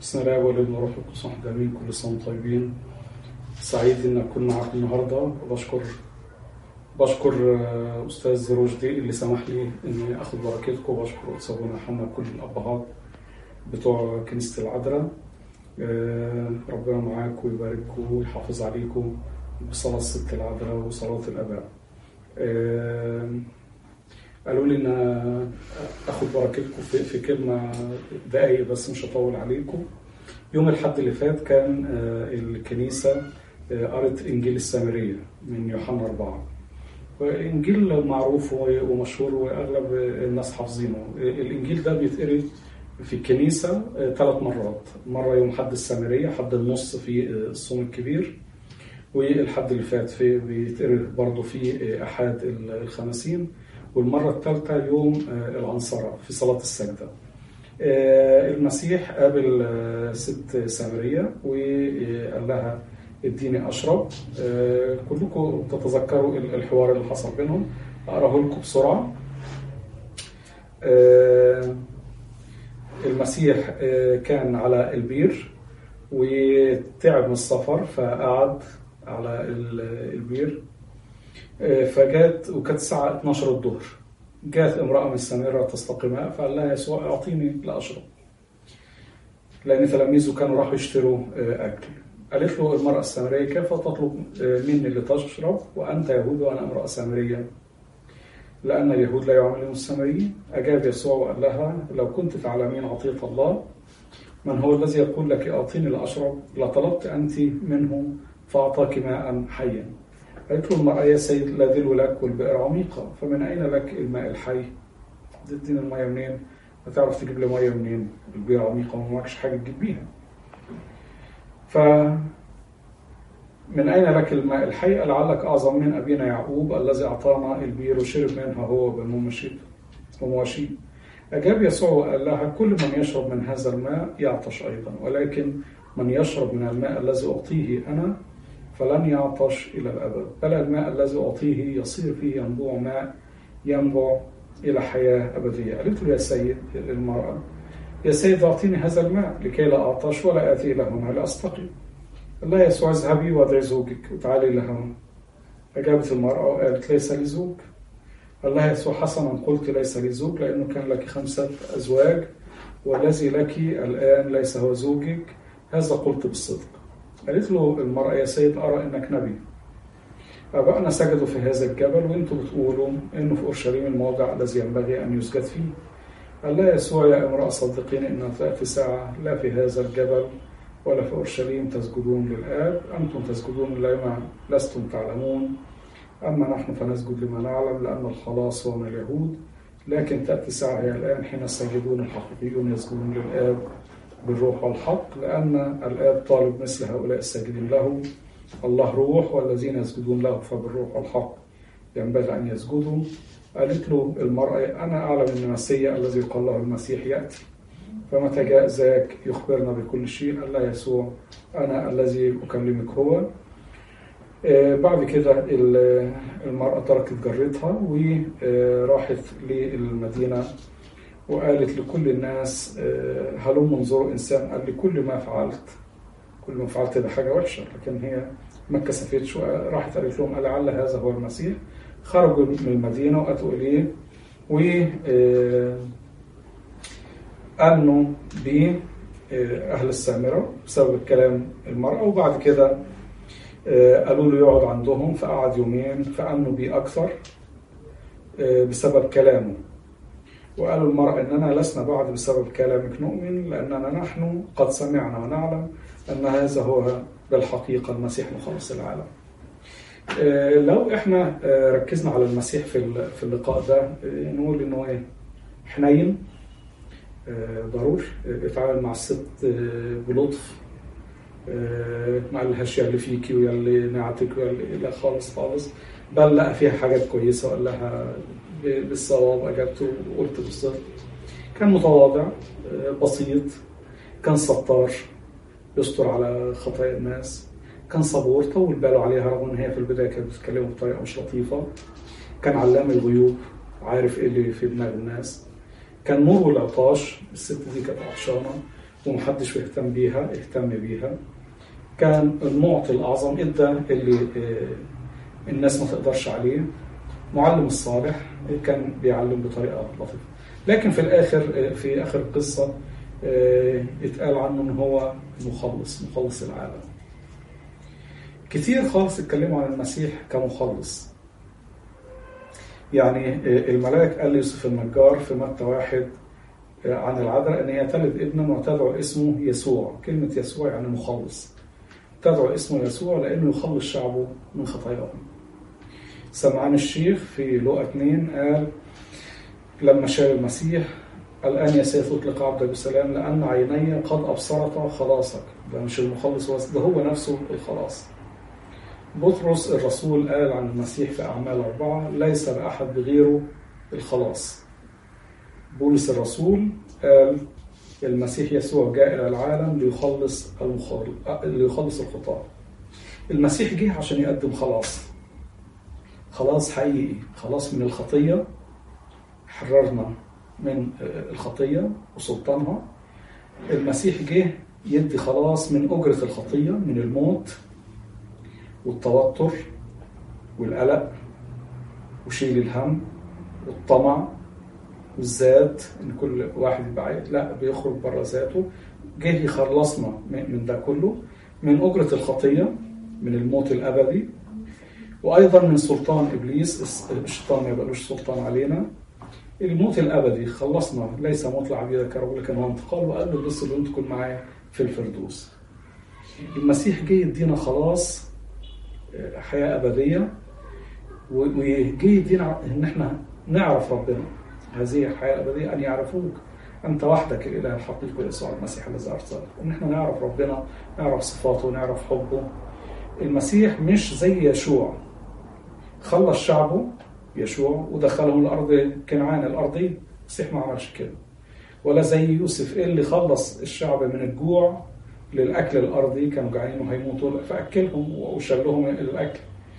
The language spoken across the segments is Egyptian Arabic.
بسم الله والابن والروح القدس واحد امين كل سنه وانتم طيبين سعيد ان اكون معاكم النهارده وبشكر بشكر آه، استاذ رشدي اللي سمح لي اني اخد بركتكم وبشكر استاذ محمد كل الابهات بتوع كنيسه العذراء آه، ربنا معاكم ويبارككم ويحافظ عليكم بصلاه الست العذراء وصلاه الاباء آه، قالوا لي ان اخد بركتكم في, في كلمه دقايق بس مش هطول عليكم يوم الحد اللي فات كان آه، الكنيسه آه، قرت انجيل السامريه من يوحنا اربعه وانجيل معروف ومشهور واغلب الناس حافظينه الانجيل ده بيتقري في الكنيسه ثلاث مرات مره يوم حد السامريه حد النص في آه، الصوم الكبير والحد اللي فات في بيتقري برضه في احاد الخمسين والمرة الثالثة يوم آه، العنصرة في صلاة السجدة آه، المسيح قابل آه، ست سامرية وقال لها اديني أشرب آه، كلكم تتذكروا الحوار اللي حصل بينهم أقراه لكم بسرعة آه، المسيح آه، كان على البير وتعب من السفر فقعد على ال- البير فجات وكانت الساعة 12 الظهر جاءت امرأة من السامرة تستقي ماء فقال لها يسوع أعطيني لأشرب لأن تلاميذه كانوا راحوا يشتروا آه، أكل قالت له المرأة السامرية كيف تطلب آه، مني لتشرب وأنت يهود وأنا امرأة سامرية لأن اليهود لا يعاملون السامريين أجاب يسوع وقال لها لو كنت تعلمين عطية الله من هو الذي يقول لك أعطيني لأشرب لطلبت أنت منه فأعطاك ماء حيا قالت له المرأة يا سيد لا دلو لك والبئر عميقة فمن أين لك الماء الحي؟ تديني المية منين؟ هتعرف تجيب لي مية منين؟ البئر عميقة وما معكش حاجة تجيب بيها. ف من أين لك الماء الحي؟ لعلك أعظم من أبينا يعقوب الذي أعطانا البير وشرب منها هو بنو مشيط ومواشي. أجاب يسوع وقال لها كل من يشرب من هذا الماء يعطش أيضا ولكن من يشرب من الماء الذي أعطيه أنا فلن يعطش إلى الأبد بل الماء الذي أعطيه يصير فيه ينبوع ماء ينبع إلى حياة أبدية قالت له يا سيد المرأة يا سيد أعطيني هذا الماء لكي لا أعطش ولا آتي إلى هنا لأستقي قال لها يسوع اذهبي وادعي زوجك وتعالي إلى هنا أجابت المرأة وقالت ليس لي زوج قال لها يسوع حسنا قلت ليس لي زوج لأنه كان لك خمسة أزواج والذي لك الآن ليس هو زوجك هذا قلت بالصدق قالت له المرأة يا سيد أرى إنك نبي آبائنا سجدوا في هذا الجبل وأنتم بتقولوا إنه في أورشليم الموضع الذي ينبغي أن يسجد فيه قال لا يسوع يا امرأة صدقين إن تأتي ساعة لا في هذا الجبل ولا في أورشليم تسجدون للآب أنتم تسجدون لما لستم تعلمون أما نحن فنسجد لما نعلم لأن الخلاص هو من اليهود لكن تأتي ساعة هي الآن حين الساجدون الحقيقيون يسجدون للآب بالروح والحق لأن الآب طالب مثل هؤلاء الساجدين له الله روح والذين يسجدون له فبالروح والحق ينبغي أن يسجدوا قالت له المرأة أنا أعلم أن المسيح الذي يقال له المسيح يأتي فمتى جاء ذاك يخبرنا بكل شيء قال لا يسوع أنا الذي أكلمك هو آه، بعد كده ال- المرأة تركت جرتها وراحت للمدينة وقالت لكل الناس آه، هلم انظروا إنسان قال لي كل ما فعلت كل ما فعلت ده حاجة وحشة لكن هي ما اتكسفتش راحت قالت لهم لعل هذا هو المسيح خرجوا من المدينة وأتوا إليه و آه، آمنوا بأهل السامرة بسبب الكلام المرأة وبعد كده آه، قالوا له يقعد عندهم فقعد يومين فآمنوا بيه أكثر آه، بسبب كلامه وقالوا المرأة إننا لسنا بعد بسبب كلامك نؤمن لأننا نحن قد سمعنا ونعلم أن هذا هو بالحقيقة المسيح مخلص العالم آه، لو احنا آه، ركزنا على المسيح في ال- في اللقاء ده آه، نقول انه ايه حنين آه، ضروري آه، اتعامل مع الست آه، بلطف آه، ما قالهاش يا اللي فيكي ويا اللي نعتك ويا اللي لا خالص خالص بل لقى فيها حاجات كويسه وقال لها ب- بالصواب اجبته وقلت بالصدق كان متواضع آه، بسيط كان ستار يستر على خطايا الناس كان صبور طول باله عليها رغم ان هي في البدايه كانت بتتكلمه بطريقه مش لطيفه كان علام الغيوب عارف ايه اللي في دماغ الناس كان نور العطاش الست دي كانت عطشانه ومحدش بيهتم بيها اهتم بيها كان المعطي الأعظم إدى اللي آه، الناس ما تقدرش عليه معلم الصالح كان بيعلم بطريقة لطيفة لكن في الآخر آه، في آخر القصة آه، اتقال عنه إن هو مخلص مخلص العالم كتير خالص اتكلموا عن المسيح كمخلص يعني الملاك قال ليوسف النجار في متى واحد عن العذراء ان هي تلد ابنا وتدعو اسمه يسوع كلمة يسوع يعني مخلص تدعو اسمه يسوع لانه يخلص شعبه من خطاياهم سمعان الشيخ في لقا 2 قال لما شاف المسيح الآن يا سيف أطلق عبدك بسلام لأن عيني قد أبصرتا خلاصك ده مش المخلص بس ده هو نفسه الخلاص بطرس الرسول قال عن المسيح في أعمال أربعة ليس لأحد بغيره الخلاص بولس الرسول قال المسيح يسوع جاء إلى العالم ليخلص ليخلص الخطاة المسيح جه عشان يقدم خلاص خلاص حقيقي خلاص من الخطية حررنا من الخطية وسلطانها المسيح جه يدي خلاص من أجرة الخطية من الموت والتوتر والقلق وشيل الهم والطمع والذات ان كل واحد يبقى عايز لا بيخرج بره ذاته جه يخلصنا من ده كله من اجره الخطيه من الموت الابدي وايضا من سلطان ابليس الشيطان ما يبقالوش سلطان علينا الموت الابدي خلصنا ليس موت لعبيدك يا رب لكن هو انتقال وقال له بص اللي انت تكون معايا في الفردوس المسيح جه يدينا خلاص حياه ابديه وجه يدينا ان احنا نعرف ربنا هذه الحياه الابديه ان يعرفوك انت وحدك الاله الحقيقي يسوع المسيح الذي ارسلك وان احنا نعرف ربنا نعرف صفاته نعرف حبه المسيح مش زي يشوع خلص شعبه يشوع ودخلهم الارض كنعان الارضيه المسيح ما عملش كده ولا زي يوسف اللي خلص الشعب من الجوع للاكل الارضي كانوا جعانين وهيموتوا فاكلهم وشلهم الاكل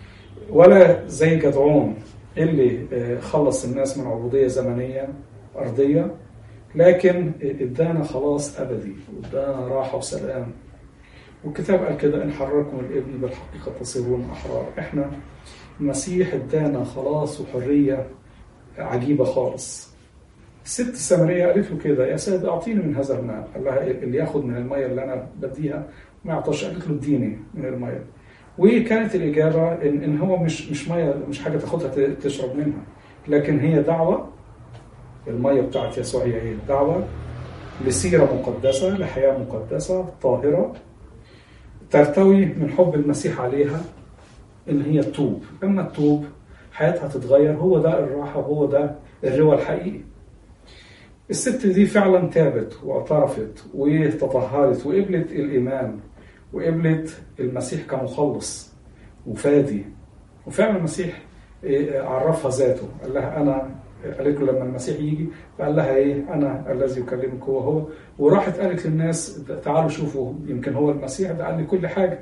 ولا زي جدعون اللي خلص الناس من عبوديه زمنيه ارضيه لكن ادانا خلاص ابدي وادانا راحه وسلام والكتاب قال كده ان حرركم الابن بالحقيقه تصيرون احرار احنا المسيح ادانا خلاص وحريه عجيبه خالص الست السامريه قالت له كده يا سيد اعطيني من هذا الماء قال لها اللي ياخد من الميه اللي انا بديها ما يعطش قالت له اديني من الميه وكانت الاجابه ان, إن هو مش مش ميه مش حاجه تاخدها تشرب منها لكن هي دعوه الميه بتاعت يسوع هي ايه؟ دعوه لسيره مقدسه لحياه مقدسه طاهره ترتوي من حب المسيح عليها ان هي تتوب اما تتوب حياتها تتغير هو ده الراحه وهو ده الروى الحقيقي الست دي فعلا تابت واعترفت وتطهرت وقبلت الايمان وقبلت المسيح كمخلص وفادي وفعلا المسيح عرفها ذاته قال لها انا قالت له لما المسيح يجي فقال لها ايه انا الذي يكلمك هو هو وراحت قالت للناس تعالوا شوفوا يمكن هو المسيح ده قال لي كل حاجه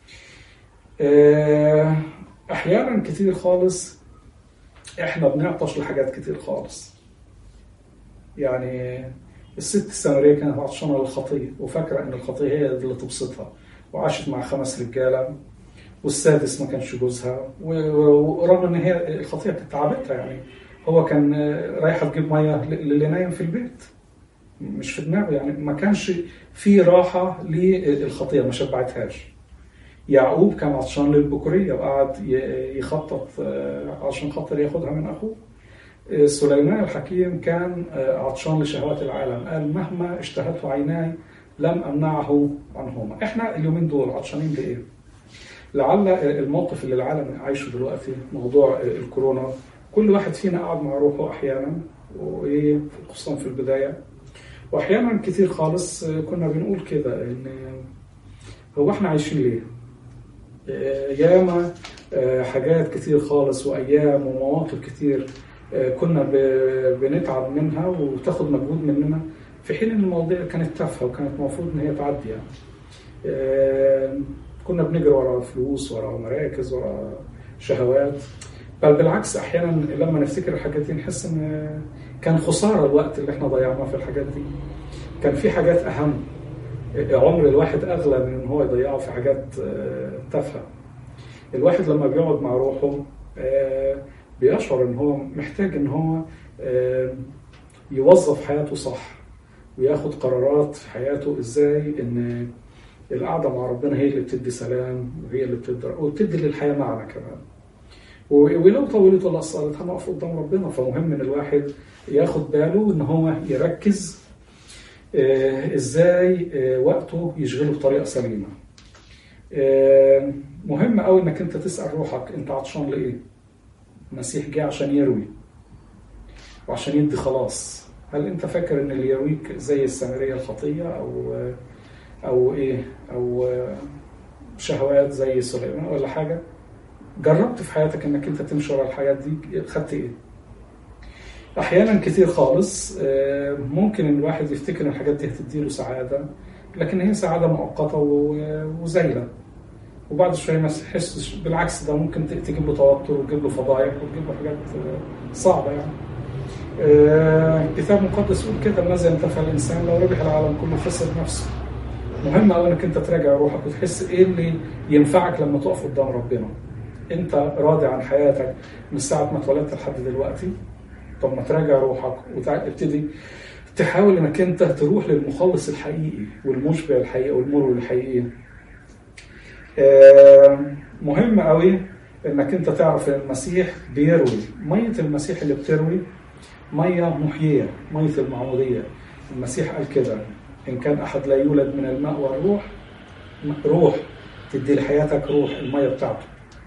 احيانا كتير خالص احنا بنعطش لحاجات كتير خالص يعني الست السامريه كانت عطشانه للخطيه وفاكره ان الخطيه هي اللي تبسطها وعاشت مع خمس رجاله والسادس ما كانش جوزها ورغم ان هي الخطيه كانت تعبتها يعني هو كان رايحه تجيب ميه للي نايم في البيت مش في دماغه يعني ما كانش في راحه للخطيه ما شبعتهاش يعقوب كان عطشان للبكوريه وقعد يخطط عشان خاطر ياخدها من اخوه سليمان الحكيم كان عطشان لشهوات العالم قال مهما اشتهته عيناي لم امنعه عنهما احنا اليومين دول عطشانين بايه لعل الموقف اللي العالم عايشه دلوقتي موضوع الكورونا كل واحد فينا قاعد مع روحه احيانا وايه خصوصا في البدايه واحيانا كتير خالص كنا بنقول كده ان هو احنا عايشين ليه؟ ياما حاجات كتير خالص وايام ومواقف كتير كنا بنتعب منها وتاخد مجهود مننا في حين ان المواضيع كانت تافهه وكانت المفروض ان هي تعدي يعني. كنا بنجري ورا فلوس ورا مراكز ورا شهوات بل بالعكس احيانا لما نفتكر الحاجات دي نحس ان كان خساره الوقت اللي احنا ضيعناه في الحاجات دي كان في حاجات اهم عمر الواحد اغلى من ان هو يضيعه في حاجات آه، تافهه الواحد لما بيقعد مع روحه آه، بيشعر ان هو محتاج ان هو آه، يوظف حياته صح وياخد قرارات في حياته ازاي ان القعده مع ربنا هي اللي بتدي سلام وهي اللي بتدي وبتدي للحياه معنى كمان و- ولو طولت ولا قصرت هنقف قدام ربنا فمهم ان الواحد ياخد باله ان هو يركز آه، ازاي آه، وقته يشغله بطريقه سليمه آه، مهم قوي انك انت تسال روحك انت عطشان لايه المسيح جه عشان يروي وعشان يدي خلاص هل انت فاكر ان اللي يرويك زي السامريه الخطيه او او ايه او شهوات زي سليمان ولا حاجه جربت في حياتك انك انت تمشي ورا الحاجات دي خدت ايه احيانا كتير خالص آه، ممكن ان الواحد يفتكر ان الحاجات دي هتديله سعاده لكن هي سعاده مؤقته و- وزايله وبعد شويه ما يحسش بالعكس ده ممكن ت- تجيب له توتر وتجيب له فضايح وتجيب له حاجات آه، صعبه يعني آه، الكتاب المقدس يقول كده ماذا ينتفع الانسان لو ربح العالم كله خسر نفسه مهم قوي انك انت تراجع روحك وتحس ايه اللي ينفعك لما تقف قدام ربنا انت راضي عن حياتك من ساعه ما اتولدت لحد دلوقتي طب ما تراجع روحك وتبتدي تحاول انك انت تروح للمخلص الحقيقي والمشبع الحقيقي والمروي الحقيقي آه، مهم قوي انك انت تعرف ان المسيح بيروي ميه المسيح اللي بتروي ميه محييه ميه المعموديه المسيح قال كده ان كان احد لا يولد من الماء والروح روح تدي لحياتك روح الميه بتاعته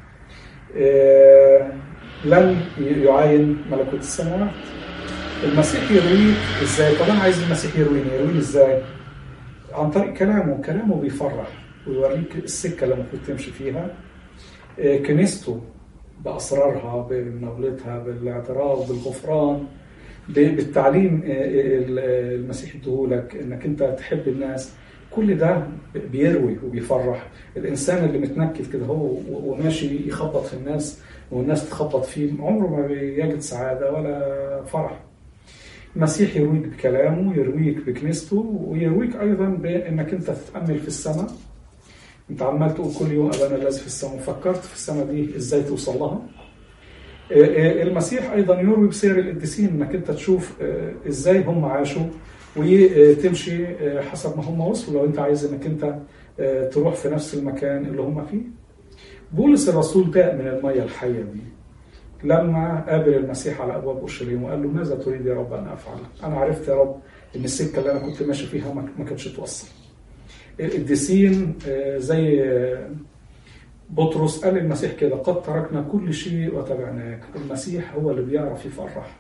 آه، لن يعاين ملكوت السماوات المسيح يرويك ازاي طب انا عايز المسيح يرويني يرويني ازاي عن طريق كلامه كلامه بيفرح ويوريك السكه اللي المفروض تمشي فيها آه، كنيسته باسرارها بمناولتها بالاعتراف بالغفران ب- بالتعليم آه، آه، المسيح اديهولك انك انت تحب الناس كل ده بيروي وبيفرح الانسان اللي متنكد كده هو وماشي يخبط في الناس والناس تخبط فيه عمره ما بيجد سعاده ولا فرح المسيح يرويك بكلامه يرويك بكنيسته ويرويك ايضا بانك انت تتامل في السماء انت عمال تقول كل يوم ابانا الذي في السماء فكرت في السماء دي ازاي توصل لها آه، آه، المسيح ايضا يروي بسير القديسين انك انت تشوف آه، ازاي هم عاشوا وتمشي آه، حسب ما هم وصلوا لو انت عايز انك انت آه، تروح في نفس المكان اللي هم فيه بولس الرسول داء من الميه الحيه دي لما قابل المسيح على ابواب اورشليم وقال له ماذا تريد يا رب ان افعل؟ انا عرفت يا رب ان السكه اللي انا كنت ماشي فيها ما ما كانتش توصل. القديسين آه، زي آه، بطرس قال المسيح كده قد تركنا كل شيء وتبعناك، المسيح هو اللي بيعرف يفرح.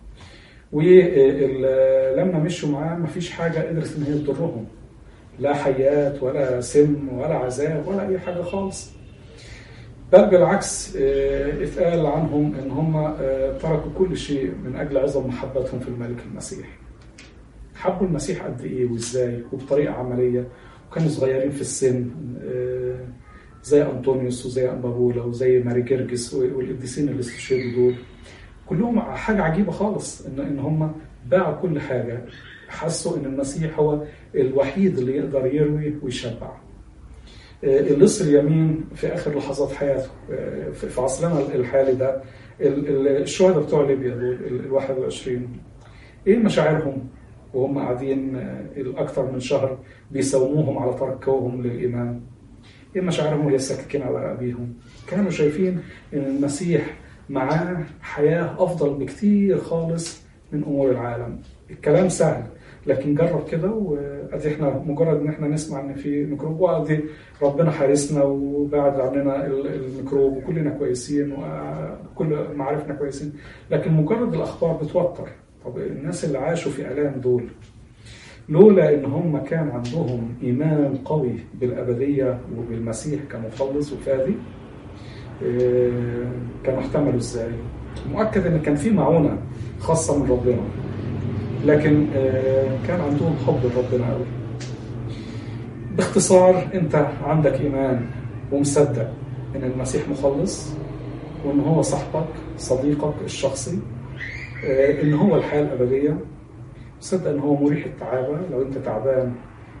ولما مشوا معاه ما فيش حاجه قدرت ان هي تضرهم. لا حيات ولا سم ولا عذاب ولا اي حاجه خالص. بل بالعكس آه، اتقال عنهم ان هم آه، تركوا كل شيء من اجل عظم محبتهم في الملك المسيح. حبوا المسيح قد ايه وازاي وبطريقه عمليه وكانوا صغيرين في السن آه، زي انطونيوس وزي انبابولا وزي ماري جرجس والقديسين اللي استشهدوا دول كلهم حاجه عجيبه خالص ان ان هم باعوا كل حاجه حسوا ان المسيح هو الوحيد اللي يقدر يروي ويشبع. آه، اللص اليمين في اخر لحظات حياته آه، في في عصرنا الحالي ده ال- ال- الشهداء بتوع ليبيا دول ال ال 21 ايه مشاعرهم وهم قاعدين آه، الاكثر من شهر بيساوموهم على تركهم للايمان ايه مشاعرهم وهي ساككين على رقابيهم كانوا شايفين ان المسيح معاه حياه افضل بكتير خالص من امور العالم الكلام سهل لكن جرب كده وادي احنا مجرد ان احنا نسمع ان في ميكروب وادي ربنا حارسنا وبعد عننا ال- الميكروب وكلنا كويسين وكل معارفنا كويسين لكن مجرد الاخبار بتوتر طب الناس اللي عاشوا في الام دول لولا ان هم كان عندهم ايمان قوي بالابديه وبالمسيح كمخلص وفادي آه، كانوا احتملوا ازاي؟ مؤكد ان كان في معونه خاصه من ربنا لكن آه، كان عندهم حب لربنا قوي باختصار انت عندك ايمان ومصدق ان المسيح مخلص وان هو صاحبك صديقك الشخصي آه، ان هو الحياه الابديه مصدق ان هو مريح التعابه لو انت تعبان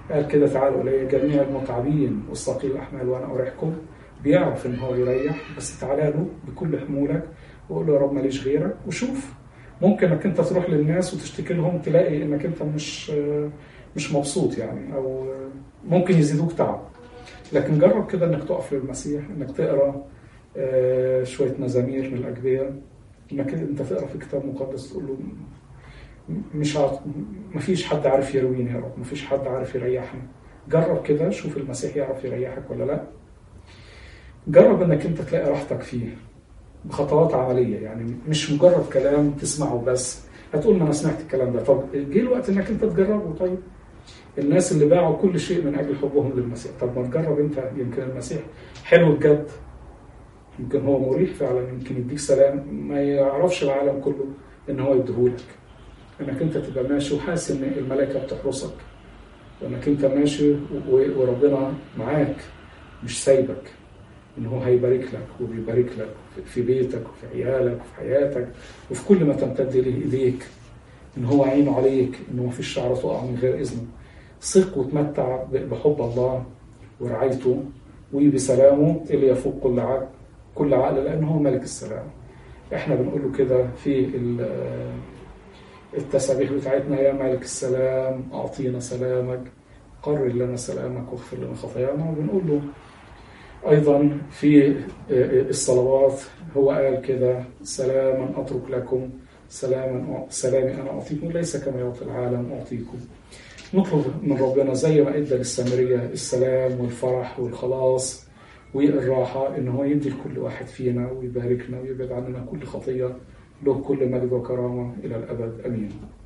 قال كده تعالوا إلي جميع المتعبين والثقيل الأحمال وأنا أريحكم بيعرف إن هو يريح بس تعالى له بكل حمولك وقول له يا رب ماليش غيرك وشوف ممكن انك انت تروح للناس وتشتكي لهم تلاقي انك انت مش مش مبسوط يعني او ممكن يزيدوك تعب لكن جرب كده انك تقف للمسيح انك تقرا آه، شويه مزامير من الاجبيه انك انت تقرا في كتاب مقدس تقول له مش عارف مفيش حد عارف يرويني يا رب مفيش حد عارف يريحني جرب كده شوف المسيح يعرف يريحك ولا لا جرب انك انت تلاقي راحتك فيه بخطوات عمليه يعني مش مجرد كلام تسمعه بس هتقول ما انا سمعت الكلام ده طب جه الوقت انك انت تجربه طيب الناس اللي باعوا كل شيء من اجل حبهم للمسيح طب ما تجرب انت يمكن المسيح حلو بجد يمكن هو مريح فعلا يمكن يديك سلام ما يعرفش العالم كله ان هو يديهولك انك انت تبقى ماشي وحاسس ان الملائكه بتحرسك وانك انت ماشي و- وربنا معاك مش سايبك ان هو هيبارك لك وبيبارك لك في بيتك وفي عيالك وفي حياتك وفي كل ما تمتد اليه ايديك ان هو عينه عليك ان ما فيش شعره تقع من غير اذنه ثق وتمتع بحب الله ورعايته وبسلامه اللي يفوق كل عقل كل عقل لان هو ملك السلام احنا بنقول له كده في ال- التسابيح بتاعتنا يا ملك السلام اعطينا سلامك قرر لنا سلامك واغفر لنا خطايانا وبنقول له أيضا في الصلوات هو قال كده سلاما أترك لكم سلاما سلامي أنا أعطيكم ليس كما يعطي العالم أعطيكم نطلب من ربنا زي ما ادى للسامريه السلام والفرح والخلاص والراحه ان هو يدي لكل واحد فينا ويباركنا ويبعد عننا كل خطيه له كل مجد وكرامه الى الابد امين